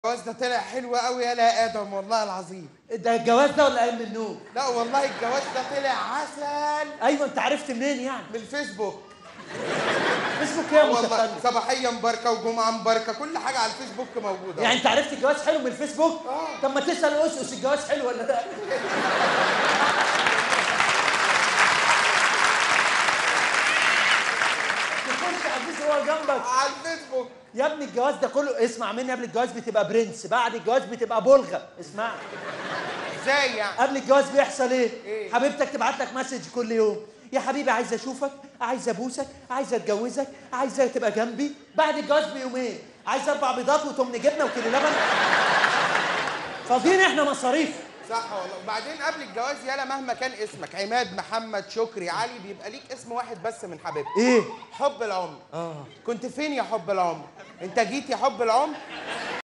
الجواز ده طلع حلو قوي يالا يا ادم والله العظيم ده الجواز ده ولا قايم من النوم لا والله الجواز ده طلع عسل ايوه انت عرفت منين يعني من الفيسبوك فيسبوك يا والله متخلف صباحيه مباركه وجمعه مباركه كل حاجه على الفيسبوك موجوده يعني انت عرفت الجواز حلو من الفيسبوك آه. طب ما تسال اسس الجواز حلو ولا لا تخش عزيز هو جنبك على الفيسبوك يا ابني الجواز ده كله اسمع مني قبل الجواز بتبقى برنس بعد الجواز بتبقى بلغه اسمع ازاي يعني قبل الجواز بيحصل ايه؟ إيه؟ حبيبتك تبعت لك مسج كل يوم يا حبيبي عايزه اشوفك عايزه ابوسك عايزه اتجوزك عايزه تبقى جنبي بعد الجواز بيومين عايزه اربع بيضات وتمن جبنه وكيلو لبن فاضيين احنا مصاريف صح والله وبعدين قبل الجواز يالا مهما كان اسمك عماد محمد شكري علي بيبقى ليك اسم واحد بس من حبيبتك ايه؟ حب العمر اه كنت فين يا حب العمر انت جيت يا حب العمر